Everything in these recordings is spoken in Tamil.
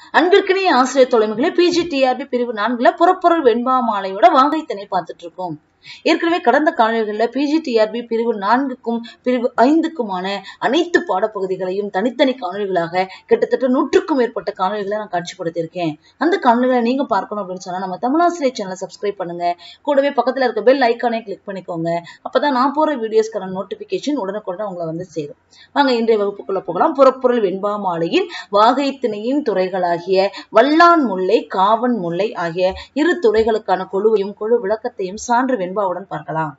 அன்பிற்கினிய ஆசிரியர் தொலைமைகளை பிஜிடிஆர்பி பிரிவு நான்குல புறப்பொருள் வெண்பா மாலையோட வாகைத்திணை பார்த்துட்டு இருக்கோம் ஏற்கனவே கடந்த காணொலிகள்ல பிஜிடிஆர்பி பிரிவு நான்குக்கும் பிரிவு ஐந்துக்குமான அனைத்து பாடப்பகுதிகளையும் தனித்தனி காணொலிகளாக கிட்டத்தட்ட நூற்றுக்கும் மேற்பட்ட காணொலிகளை நான் காட்சிப்படுத்தியிருக்கேன் அந்த காணொலிகளை நீங்க பார்க்கணும் அப்படின்னு சொன்னா நம்ம தமிழாசிரியர் சேனலை சப்ஸ்கிரைப் பண்ணுங்க கூடவே பக்கத்துல இருக்க பெல் ஐக்கானே கிளிக் பண்ணிக்கோங்க அப்பதான் நான் போற வீடியோஸ்க்கான நோட்டிபிகேஷன் உடனுக்குடன் உங்களை வந்து சேரும் வாங்க இன்றைய வகுப்புக்குள்ள போகலாம் புறப்பொருள் வெண்பா மாலையின் வாகைத்திணையின் துறைகளாகிய வல்லான் முல்லை காவன் முல்லை ஆகிய இரு துறைகளுக்கான குழுவையும் குழு விளக்கத்தையும் சான்று வெண்பாவுடன் பார்க்கலாம்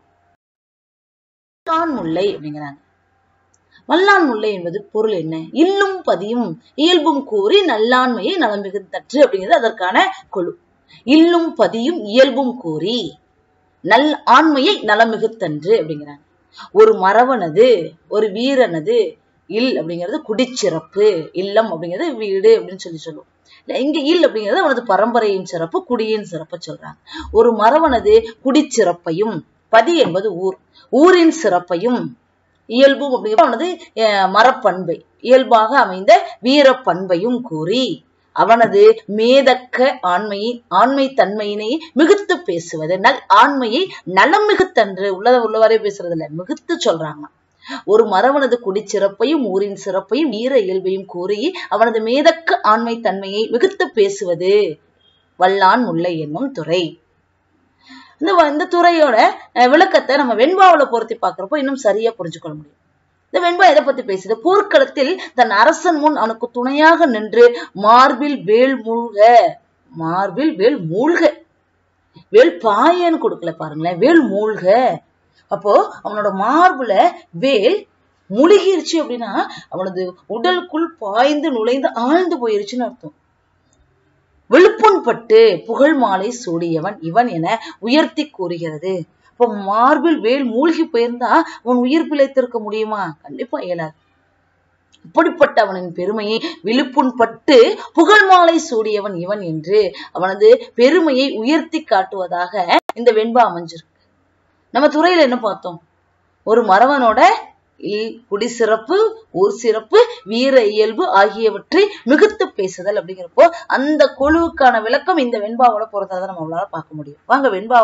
வல்லான் முல்லை அப்படிங்கிறாங்க வல்லான் முல்லை என்பது பொருள் என்ன இல்லும் பதியும் இயல்பும் கூறி நல்லாண்மையை நலமிகுந்தற்று அப்படிங்கிறது அதற்கான குழு இல்லும் பதியும் இயல்பும் கூறி நல் ஆண்மையை நலமிகுத்தன்று அப்படிங்கிறாங்க ஒரு மரவனது ஒரு வீரனது இல் அப்படிங்கிறது குடிச்சிறப்பு இல்லம் அப்படிங்கிறது வீடு அப்படின்னு சொல்லி சொல்லுவோம் இல்ல இங்க இல் அப்படிங்கிறது அவனது பரம்பரையின் சிறப்பு குடியின் சிறப்பு சொல்றாங்க ஒரு மரவனது குடிச்சிறப்பையும் பதி என்பது ஊர் ஊரின் சிறப்பையும் இயல்பும் அப்படிங்கிறது அவனது அஹ், மரப்பண்பை இயல்பாக அமைந்த வீரப்பண்பையும் கூறி அவனது மேதக்க ஆண்மையை ஆண்மை தன்மையினை மிகுத்து பேசுவது நல் ஆண்மையை நலம் மிகுத்தன்று உள்ளத உள்ளவாறே பேசுறது இல்ல மிகுத்து சொல்றாங்க ஒரு மரவனது குடிச்சிறப்பையும் ஊரின் சிறப்பையும் வீர இயல்பையும் கூறி அவனது மேதக்க ஆண்மை தன்மையை மிகுத்து பேசுவது வல்லான் முல்லை என்னும் துறை இந்த வ- இந்த துறையோட அஹ், விளக்கத்தை நம்ம வெண்பாவுல பொருத்தி பார்க்கிறப்போ இன்னும் சரியா புரிஞ்சுக்கொள்ள முடியும் இந்த வெண்பா எதை பத்தி பேசுது போர்க்களத்தில் தன் அரசன் முன் அவனுக்கு துணையாக நின்று மார்பில் வேல் மூழ்க மார்பில் வேல் மூழ்க வேல் பாயன்னு கொடுக்கல பாருங்களேன் வேல் மூழ்க அப்போ அவனோட மார்புல வேல் முழுகிருச்சு அப்படின்னா அவனது உடலுக்குள் பாய்ந்து நுழைந்து ஆழ்ந்து போயிருச்சுன்னு அர்த்தம் விழுப்புண் பட்டு புகழ் மாலை சூடியவன் இவன் என உயர்த்தி கூறுகிறது அப்போ மார்பில் வேல் மூழ்கி போயிருந்தா அவன் உயிர் பிழைத்திருக்க முடியுமா கண்டிப்பா இயலாது இப்படிப்பட்ட அவனின் பெருமையை விழுப்புண் பட்டு புகழ் மாலை சூடியவன் இவன் என்று அவனது பெருமையை உயர்த்தி காட்டுவதாக இந்த வெண்பா அமைஞ்சிருக்கு நம்ம துறையில என்ன பார்த்தோம் ஒரு மறவனோட இல் குடி சிறப்பு ஊர் சிறப்பு வீர இயல்பு ஆகியவற்றை மிகுத்து பேசுதல் அப்படிங்கிறப்போ அந்த குழுவுக்கான விளக்கம் இந்த வெண்பாவோட பொறுத்ததை நம்மளால பார்க்க முடியும் வாங்க வெண்பா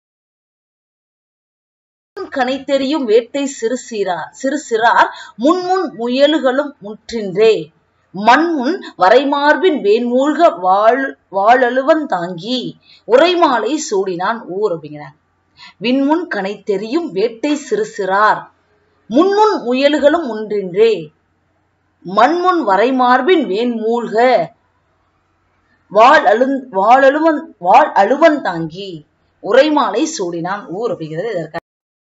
கனை தெரியும் வேட்டை சிறு சீரார் சிறு சிறார் முன்முன் முயலுகளும் முற்றின்றே மண்முன் வரைமார்பின் வேன்மூழ்க வாழ் வாழழுவன் தாங்கி உரைமாலை சூடினான் ஊர் அப்படிங்கிறாங்க விண்முன் கனை தெரியும் வேட்டை சிறு சிறார் முன்முன் முயல்களும் முன்றின்றே மண்முன் வரைமார்பின் வேன் மூழ்க வாழ் அழு வாழழுவன் வாழ் அழுவன் தாங்கி உரைமாலை சூடினான் ஊர் அப்படிங்கிறது இதற்கு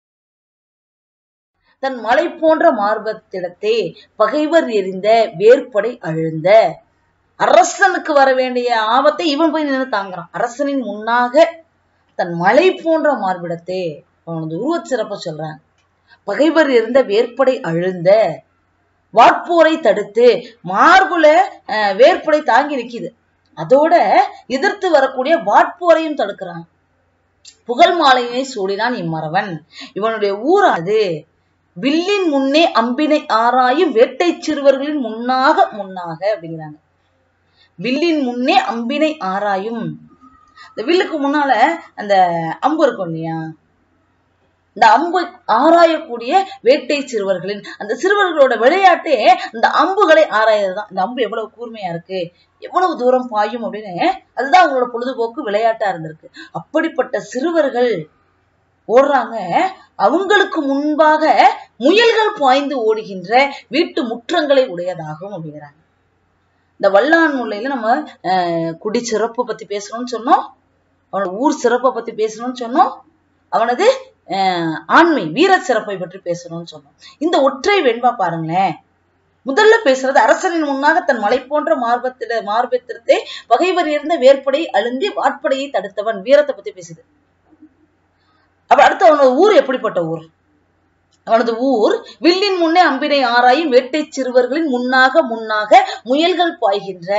தன் மலை போன்ற மார்பத்திடத்தே பகைவர் எறிந்த வேர்ப்படை அழுந்த அரசனுக்கு வர வேண்டிய ஆபத்தை இவன் போய் நின்று தாங்குறான் அரசனின் முன்னாக தன் மலை போன்ற மார்பிடத்தே அவனது உருவச் சிறப்ப சொல்றான் பகைவர் இருந்த வேர்ப்படை அழுந்த வாட்போரை தடுத்து மார்புல அஹ், வேர்ப்படை தாங்கி நிக்குது அதோட எதிர்த்து வரக்கூடிய வாட்போரையும் தடுக்கிறான் புகழ் மாலையினை சூடினான் இம்மறவன் இவனுடைய ஊராது வில்லின் முன்னே அம்பினை ஆராயும் வேட்டை சிறுவர்களின் முன்னாக முன்னாக அப்படிங்கிறாங்க வில்லின் முன்னே அம்பினை ஆராயும் இந்த வில்லுக்கு முன்னால அந்த அம்பு இருக்கும் இல்லையா இந்த அம்பு ஆராயக்கூடிய வேட்டை சிறுவர்களின் அந்த சிறுவர்களோட விளையாட்டே இந்த அம்புகளை ஆராயறதுதான் இந்த அம்பு எவ்வளவு கூர்மையா இருக்கு எவ்வளவு தூரம் பாயும் அப்படின்னு அதுதான் அவங்களோட பொழுதுபோக்கு விளையாட்டா இருந்திருக்கு அப்படிப்பட்ட சிறுவர்கள் ஓடுறாங்க அவங்களுக்கு முன்பாக முயல்கள் பாய்ந்து ஓடுகின்ற வீட்டு முற்றங்களை உடையதாகும் அப்படிங்கிறாங்க இந்த வல்லான் முல்லையில நம்ம அஹ், குடி சிறப்பு பத்தி பேசணும்னு சொன்னோம் அவனோட ஊர் சிறப்பை பத்தி பேசணும்னு சொன்னோம் அவனது அஹ், ஆண்மை வீர சிறப்பை பற்றி பேசணும்னு சொன்னோம் இந்த ஒற்றை வெண்பா பாருங்களேன் முதல்ல பேசுறது அரசனின் முன்னாக தன் மலை போன்ற மார்பத்திட மார்பத்திரத்தை பகைவர் இருந்த வேற்படை அழுந்தி வாட்படையை தடுத்தவன் வீரத்தை பத்தி பேசுது அப்ப அடுத்து அவனோட ஊர் எப்படிப்பட்ட ஊர் அவனது ஊர் வில்லின் முன்னே அம்பினை ஆராயும் வேட்டை சிறுவர்களின் முன்னாக முன்னாக முயல்கள் பாய்கின்ற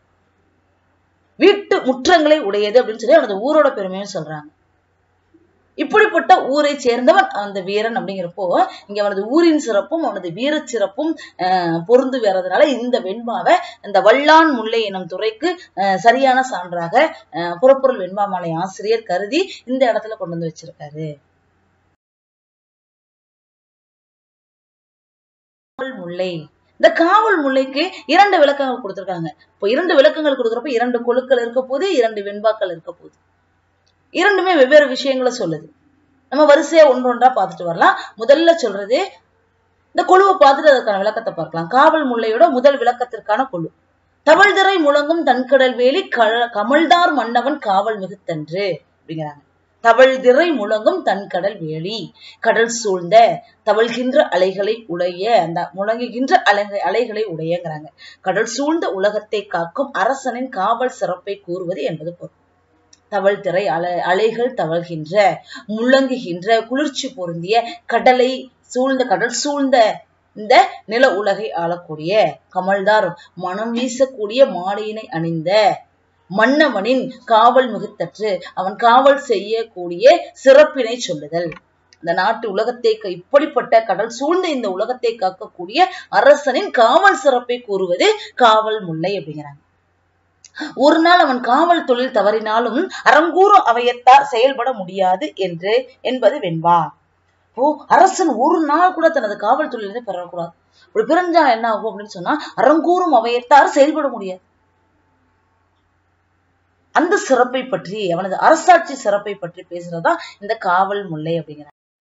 வீட்டு முற்றங்களை உடையது அப்படின்னு சொல்லி அவனது ஊரோட பெருமையும் சொல்றாங்க இப்படிப்பட்ட ஊரை சேர்ந்தவன் அந்த வீரன் அப்படிங்கிறப்போ இங்க அவனது ஊரின் சிறப்பும் அவனது வீரச் சிறப்பும் அஹ், பொருந்து வர்றதுனால இந்த வெண்பாவை இந்த வல்லான் முல்லை எனும் துறைக்கு அஹ், சரியான சான்றாக அஹ், புறப்பொருள் வெண்பாமாலை ஆசிரியர் கருதி இந்த இடத்துல கொண்டு வந்து வச்சிருக்காரு காவல் முல்லை இந்த காவல் முல்லைக்கு இரண்டு விளக்கங்கள் கொடுத்திருக்காங்க இப்போ இரண்டு விளக்கங்கள் கொடுக்குறப்ப இரண்டு கொழுக்கள் இருக்க போது இரண்டு வெண்பாக்கள் இருக்க போகுது இரண்டுமே வெவ்வேறு விஷயங்களை சொல்லுது நம்ம வரிசையா ஒன்றொன்றா பார்த்துட்டு வரலாம் முதல்ல சொல்றது இந்த குழுவை பார்த்துட்டு அதற்கான விளக்கத்தை பார்க்கலாம் காவல் முல்லையோட முதல் விளக்கத்திற்கான குழு தவழ்திரை முழங்கும் தன்கடல் வேலி க- கமழ்தார் மன்னவன் காவல் மிகுத்தன்று அப்படிங்கிறாங்க தவழ்திரை முழங்கும் தன்கடல் வேலி கடல் சூழ்ந்த தவழ்கின்ற அலைகளை உடைய அந்த முழங்குகின்ற அலை அலைகளை உடையங்கிறாங்க கடல் சூழ்ந்த உலகத்தை காக்கும் அரசனின் காவல் சிறப்பை கூறுவது என்பது பொருள் தவழ்திரை அலை அலைகள் தவழ்கின்ற முழங்குகின்ற குளிர்ச்சி பொருந்திய கடலை சூழ்ந்த கடல் சூழ்ந்த இந்த நில உலகை ஆளக்கூடிய கமல்தார் மனம் வீசக்கூடிய மாலையினை அணிந்த மன்னவனின் காவல் மிகுத்தற்று அவன் காவல் செய்யக்கூடிய சிறப்பினை சொல்லுதல் இந்த நாட்டு உலகத்தை க- இப்படிப்பட்ட கடல் சூழ்ந்த இந்த உலகத்தை காக்கக்கூடிய அரசனின் காவல் சிறப்பை கூறுவது காவல் முல்லை அப்படிங்கிறாங்க ஒரு நாள் அவன் காவல் தொழில் தவறினாலும் அரங்கூறு அவையத்தார் செயல்பட முடியாது என்று என்பது வெண்பா ஓ அரசன் ஒரு நாள் கூட தனது காவல் தொழிலை பெறக்கூடாது அப்படி பிறஞ்சா என்ன ஆகும் அப்படின்னு சொன்னா அரங்கூறும் அவையத்தார் செயல்பட முடியாது அந்த சிறப்பை பற்றி அவனது அரசாட்சி சிறப்பை பற்றி பேசுறதா இந்த காவல் முல்லை அப்படிங்கிற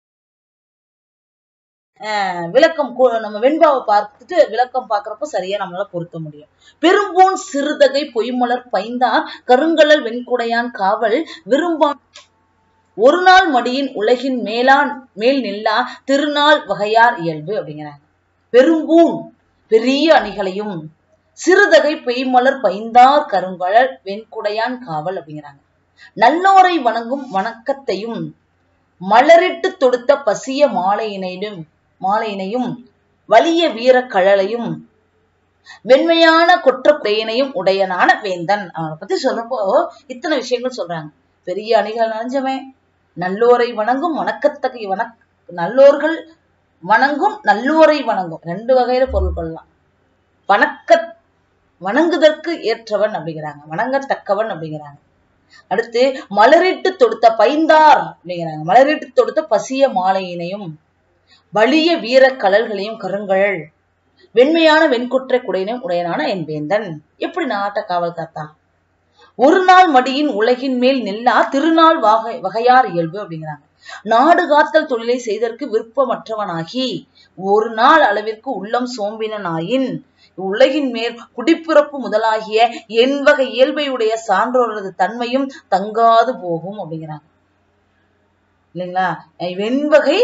ஆஹ் விளக்கம் கு- நம்ம வெண்பாவை பார்த்துட்டு விளக்கம் பார்க்கறப்ப சரியா நம்மளால பொருத்த முடியும் பெரும்பூன் சிறுதகை பொய்மலர் பைந்தான் கருங்கலல் வெண்குடையான் காவல் விரும்பான் ஒரு நாள் மடியின் உலகின் மேலான் மேல் நில்லா திருநாள் வகையார் இயல்பு அப்படிங்கிறாங்க பெரும்பூன் பெரிய அணிகளையும் சிறுதகை பெய்மலர் பைந்தார் கருங்கழல் வெண்குடையான் காவல் அப்படிங்கிறாங்க நல்லோரை வணங்கும் வணக்கத்தையும் மலரிட்டு தொடுத்த பசிய மாலையினையும் மாலையினையும் வலிய வீரக் கழலையும் வெண்மையான கொற்ற குடையினையும் உடையனான வேந்தன் அவனை பத்தி சொல்றப்போ இத்தனை விஷயங்கள் சொல்றாங்க பெரிய அணிகள் நனைஞ்சவன் நல்லோரை வணங்கும் வணக்கத்தக்க வணக் நல்லோர்கள் வணங்கும் நல்லோரை வணங்கும் ரெண்டு வகையில பொருள் கொள்ளலாம் வணக்க வணங்குதற்கு ஏற்றவன் அப்படிங்கிறாங்க வணங்கத்தக்கவன் அப்படிங்கிறாங்க அடுத்து மலரிட்டு தொடுத்த பைந்தார் அப்படிங்கிறாங்க மலரிட்டு தொடுத்த பசிய மாலையினையும் வலிய வீர கலல்களையும் கருங்கழல் வெண்மையான வெண்குற்ற குடையினையும் உடையனான என் வேந்தன் எப்படி நாட்ட காவல் காத்தான் ஒரு நாள் மடியின் உலகின் மேல் நில்லா திருநாள் வகை வகையார் இயல்பு அப்படிங்கிறாங்க நாடு காத்தல் தொழிலை செய்தற்கு விருப்பமற்றவனாகி ஒரு நாள் அளவிற்கு உள்ளம் சோம்பினனாயின் உலகின் மேல் குடிப்பிறப்பு முதலாகிய என் வகை இயல்பை உடைய சான்றோரது தன்மையும் தங்காது போகும் அப்படிங்கிறாங்க இல்லைங்களா அஹ் வெண்வகை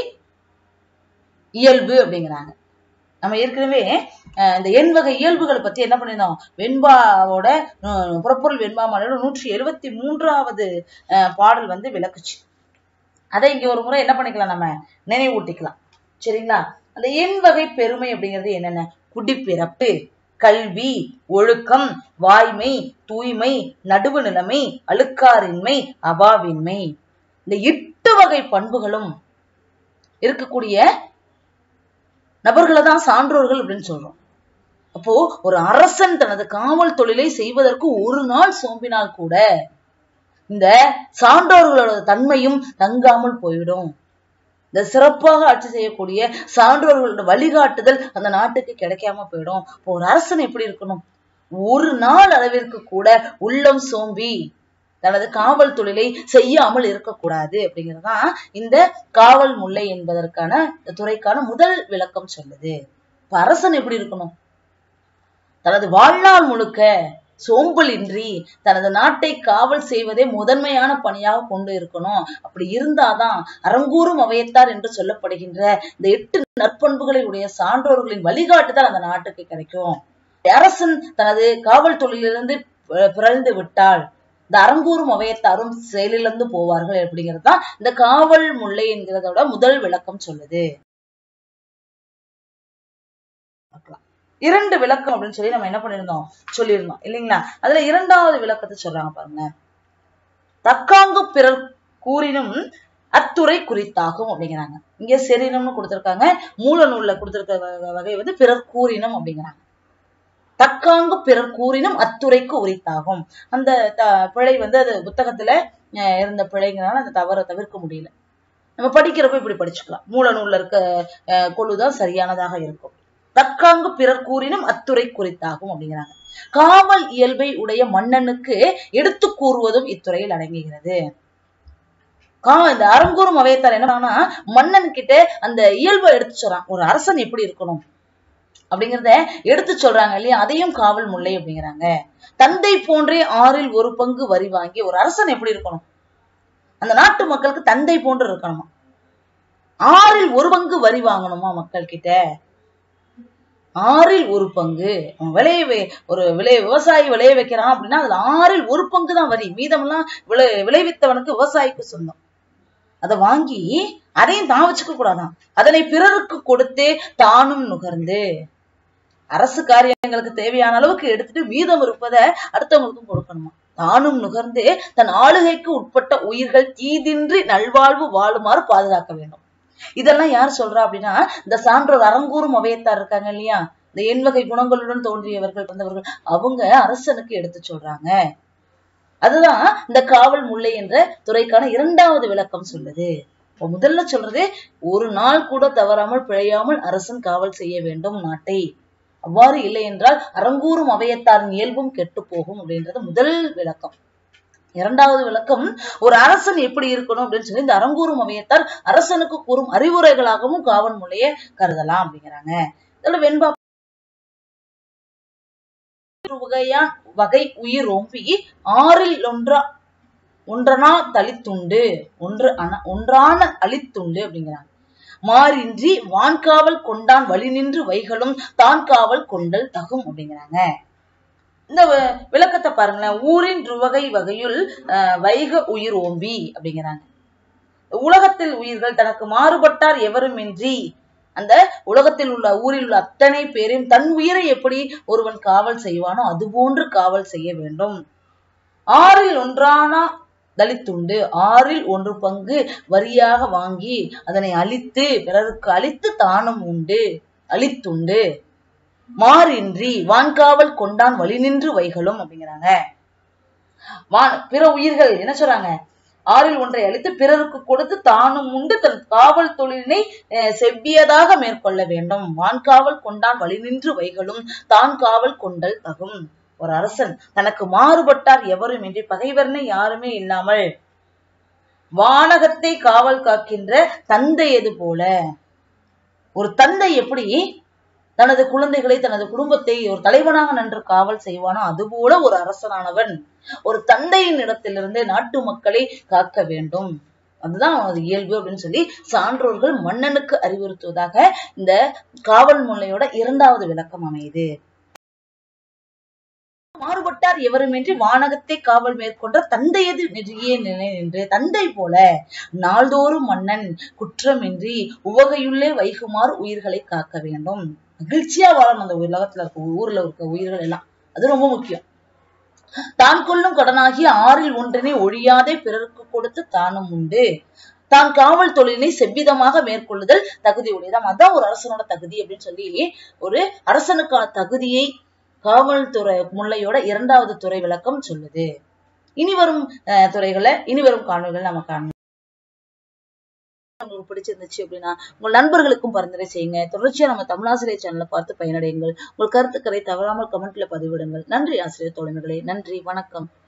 இயல்பு அப்படிங்கிறாங்க நம்ம ஏற்கனவே அஹ், இந்த எண் வகை இயல்புகளை பத்தி என்ன பண்ணியிருந்தோம் வெண்பாவோட அஹ், புறப்பொருள் வெண்பாமாலையோட நூற்றி எழுபத்தி மூன்றாவது அஹ், பாடல் வந்து விளக்குச்சு அதை இங்க ஒரு முறை என்ன பண்ணிக்கலாம் நம்ம நினைவூட்டிக்கலாம் சரிங்களா அந்த எண் வகை பெருமை அப்படிங்கிறது என்னென்ன குடிப்பிறப்பு கல்வி ஒழுக்கம் வாய்மை தூய்மை நடுவு நிலைமை அழுக்காரின்மை அபாவின்மை இந்த எட்டு வகை பண்புகளும் இருக்கக்கூடிய நபர்களை தான் சான்றோர்கள் அப்படின்னு சொல்றோம் அப்போ ஒரு அரசன் தனது காவல் தொழிலை செய்வதற்கு ஒரு நாள் சோம்பினால் கூட இந்த சான்றோர்களோட தன்மையும் தங்காமல் போயிடும் இந்த சிறப்பாக ஆட்சி செய்யக்கூடிய சான்றோர்களோட வழிகாட்டுதல் அந்த நாட்டுக்கு கிடைக்காம போயிடும் இப்போ ஒரு அரசன் எப்படி இருக்கணும் ஒரு நாள் அளவிற்கு கூட உள்ளம் சோம்பி தனது காவல் தொழிலை செய்யாமல் இருக்கக்கூடாது அப்படிங்கறதுதான் இந்த காவல் முல்லை என்பதற்கான இந்த துறைக்கான முதல் விளக்கம் சொல்லுது இப்ப அரசன் எப்படி இருக்கணும் தனது வாழ்நாள் முழுக்க சோம்பலின்றி தனது நாட்டை காவல் செய்வதே முதன்மையான பணியாக கொண்டு இருக்கணும் அப்படி இருந்தாதான் அரங்கூறும் அவையத்தார் என்று சொல்லப்படுகின்ற இந்த எட்டு நற்பண்புகளை உடைய சான்றோர்களின் வழிகாட்டுதல் அந்த நாட்டுக்கு கிடைக்கும் அரசன் தனது காவல் தொழிலிருந்து பி- பிறழ்ந்து விட்டால் இந்த அரங்கூறும் அவையத்தாரும் செயலிழந்து போவார்கள் அப்படிங்கிறது தான் இந்த காவல் முல்லை என்கிறதோட முதல் விளக்கம் சொல்லுது பார்க்கலாம். இரண்டு விளக்கம் அப்படின்னு சொல்லி நம்ம என்ன பண்ணிருந்தோம் சொல்லியிருந்தோம் இல்லைங்களா அதுல இரண்டாவது விளக்கத்தை சொல்றாங்க பாருங்க தக்காங்கு பிறர் கூறினும் அத்துறை குறித்தாகும் அப்படிங்கிறாங்க இங்க செரினம்னு கொடுத்திருக்காங்க மூல நூல்ல கொடுத்திருக்க வ- வகை வந்து பிறர் கூறினம் அப்படிங்கிறாங்க தக்காங்கு பிறர் கூறினும் அத்துறைக்கு உரித்தாகும் அந்த த- பிழை வந்து அது புத்தகத்துல அஹ், இருந்த பிழைங்கிறனால அந்த தவறை தவிர்க்க முடியல நம்ம படிக்கிறப்ப இப்படி படிச்சுக்கலாம் மூல நூல்ல இருக்க அஹ், கொழுதான் சரியானதாக இருக்கும் தக்காங்கு பிறர் கூறினும் அத்துறை குறித்தாகும் அப்படிங்கிறாங்க காவல் இயல்பை உடைய மன்னனுக்கு எடுத்து கூறுவதும் இத்துறையில் அடங்குகிறது கா இந்த அறங்கூறும் அவையத்தார் என்ன பண்ணாங்கன்னா, மன்னன் கிட்ட அந்த இயல்பை எடுத்து சொல்றான் ஒரு அரசன் எப்படி இருக்கணும் அப்படிங்கறத எடுத்து சொல்றாங்க இல்லையா அதையும் காவல் முல்லை அப்படிங்கிறாங்க தந்தை போன்றே ஆறில் ஒரு பங்கு வரி வாங்கி ஒரு அரசன் எப்படி இருக்கணும் அந்த நாட்டு மக்களுக்கு தந்தை போன்று இருக்கணுமா ஆறில் ஒரு பங்கு வரி வாங்கணுமா மக்கள் கிட்ட ஆறில் ஒரு பங்கு அவன் விளைய வை- ஒரு விளைய விவசாயி விளைய வைக்கிறான் அப்படின்னா அதுல ஆறில் ஒரு பங்கு தான் வரி மீதமெல்லாம் விளை விளைவித்தவனுக்கு விவசாயிக்கு சொந்தம் அதை வாங்கி அதையும் தான் வச்சுக்க கூடாதான் அதனை பிறருக்கு கொடுத்தே தானும் நுகர்ந்து அரசு காரியங்களுக்கு தேவையான அளவுக்கு எடுத்துட்டு மீதம் இருப்பதை அடுத்தவங்களுக்கும் கொடுக்கணுமா தானும் நுகர்ந்து தன் ஆளுகைக்கு உட்பட்ட உயிர்கள் தீதின்றி நல்வாழ்வு வாழுமாறு பாதுகாக்க வேண்டும் இதெல்லாம் யார் சொல்றா அப்படின்னா இந்த சான்றோர் அறங்கூறும் அவையத்தார் இருக்காங்க இல்லையா இந்த எண்வகை குணங்களுடன் தோன்றியவர்கள் வந்தவர்கள் அவங்க அரசனுக்கு எடுத்து சொல்றாங்க அதுதான் இந்த காவல் முல்லை என்ற துறைக்கான இரண்டாவது விளக்கம் சொல்லுது இப்ப முதல்ல சொல்றது ஒரு நாள் கூட தவறாமல் பிழையாமல் அரசன் காவல் செய்ய வேண்டும் நாட்டை அவ்வாறு இல்லை என்றால் அறங்கூறும் அவையத்தாரின் இயல்பும் கெட்டு போகும் அப்படின்றது முதல் விளக்கம் இரண்டாவது விளக்கம் ஒரு அரசன் எப்படி இருக்கணும் அப்படின்னு சொல்லி இந்த அறங்கூறும் அவையத்தார் அரசனுக்கு கூறும் அறிவுரைகளாகவும் காவல் முல்லைய கருதலாம் அப்படிங்கிறாங்க இதுல வெண்பா வகையான் வகை உயிர் ஓம்பி ஆறில் ஒன்றா ஒன்றனா தளித்துண்டு ஒன்று அன ஒன்றான அழித்துண்டு அப்படிங்கிறாங்க மாறின்றி வான்காவல் கொண்டான் வழி நின்று வைகளும் தான் காவல் கொண்டல் தகும் அப்படிங்கிறாங்க இந்த வ- விளக்கத்தை பாருங்களேன் ஊரின் ருவகை வகையுள் அஹ், வைக உயிர் ஓம்பி அப்படிங்கிறாங்க உலகத்தில் உயிர்கள் தனக்கு மாறுபட்டார் எவருமின்றி அந்த உலகத்தில் உள்ள ஊரில் உள்ள அத்தனை பேரையும் தன் உயிரை எப்படி ஒருவன் காவல் செய்வானோ அதுபோன்று காவல் செய்ய வேண்டும் ஆறில் ஒன்றானா தலித்துண்டு ஆறில் ஒன்று பங்கு வரியாக வாங்கி அதனை அழித்து பிறருக்கு அழித்து தானும் உண்டு அழித்துண்டு மாறின்றி வான்காவல் கொண்டான் வழி நின்று வைகளும் அப்படிங்கிறாங்க வான் பிற உயிர்கள் என்ன சொல்றாங்க ஆறில் ஒன்றை அழித்து பிறருக்கு கொடுத்து தானும் உண்டு தன் காவல் தொழிலினை அஹ், செவ்வியதாக மேற்கொள்ள வேண்டும் வான்காவல் கொண்டான் வழி நின்று வைகளும் தான் காவல் கொண்டல் தகும் ஒரு அரசன் தனக்கு மாறுபட்டார் எவரும் இன்றி பகைவர்னு யாருமே இல்லாமல் வானகத்தை காவல் காக்கின்ற தந்தை எது போல ஒரு தந்தை எப்படி தனது குழந்தைகளை தனது குடும்பத்தை ஒரு தலைவனாக நின்று காவல் செய்வானோ அதுபோல ஒரு அரசனானவன் ஒரு தந்தையின் இடத்திலிருந்து நாட்டு மக்களை காக்க வேண்டும் அதுதான் அவனது இயல்பு அப்படின்னு சொல்லி சான்றோர்கள் மன்னனுக்கு அறிவுறுத்துவதாக இந்த காவல் முல்லையோட இரண்டாவது விளக்கம் அமையுது மாறுபட்டார் எவருமின்றி வானகத்தை காவல் மேற்கொண்ட தந்தையது நெறியே நினை நின்று தந்தை போல நாள்தோறும் மன்னன் குற்றமின்றி உவகையுள்ளே வைகுமாறு உயிர்களை காக்க வேண்டும் மகிழ்ச்சியா வாழணும் அந்த உலகத்துல இருக்க ஊர்ல இருக்க உயிர்கள் எல்லாம் அது ரொம்ப முக்கியம் தான் கொள்ளும் கடனாகி ஆறில் ஒன்றினை ஒழியாதே பிறருக்கு கொடுத்து தானும் உண்டு தான் காவல் தொழிலை செவ்விதமாக மேற்கொள்ளுதல் தகுதி உடையதாம் அதான் ஒரு அரசனோட தகுதி அப்படின்னு சொல்லி ஒரு அரசனுக்கான தகுதியை காவல்துறை முல்லையோட இரண்டாவது துறை விளக்கம் சொல்லுது இனி வரும் அஹ், துறைகளை இனி வரும் காணொலிகள் நம்ம காணலாம் உங்களுக்கு பிடிச்சிருந்துச்சு அப்படின்னா உங்கள் நண்பர்களுக்கும் பரிந்துரை செய்யுங்க தொடர்ச்சியா நம்ம தமிழாசிரியர் சேனலை பார்த்து பயனடையுங்கள் உங்கள் கருத்துக்களை தவறாமல் கமெண்ட்ல பதிவிடுங்கள் நன்றி ஆசிரியர் தோழமைகளே நன்றி வணக்கம்